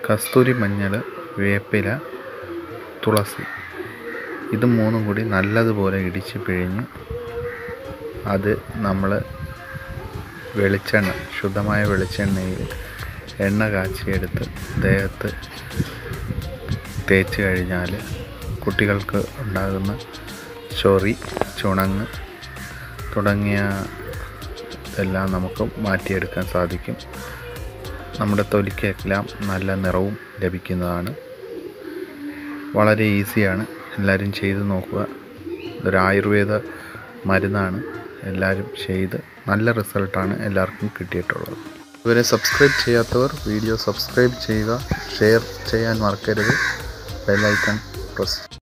കസ്തൂരി മഞ്ഞൾ വേപ്പില തുളസി ഇത് മൂന്നും കൂടി നല്ലതുപോലെ ഇടിച്ച് പിഴിഞ്ഞ് അത് നമ്മൾ വെളിച്ചെണ്ണ ശുദ്ധമായ വെളിച്ചെണ്ണയിൽ എണ്ണ കാച്ചിയെടുത്ത് ദേഹത്ത് തേച്ച് കഴിഞ്ഞാൽ കുട്ടികൾക്ക് ഉണ്ടാകുന്ന ചൊറി ചുണങ്ങ് തുടങ്ങിയ ഇതെല്ലാം നമുക്ക് മാറ്റിയെടുക്കാൻ സാധിക്കും നമ്മുടെ തൊലിക്കെല്ലാം നല്ല നിറവും ലഭിക്കുന്നതാണ് വളരെ ഈസിയാണ് എല്ലാവരും ചെയ്ത് നോക്കുക ഇതൊരു ആയുർവേദ മരുന്നാണ് എല്ലാവരും ചെയ്ത് നല്ല റിസൾട്ടാണ് എല്ലാവർക്കും കിട്ടിയിട്ടുള്ളത് ഇവരെ സബ്സ്ക്രൈബ് ചെയ്യാത്തവർ വീഡിയോ സബ്സ്ക്രൈബ് ചെയ്യുക ഷെയർ ചെയ്യാൻ മറക്കരുത് ബെല്ലൈക്കൺ പ്രസ്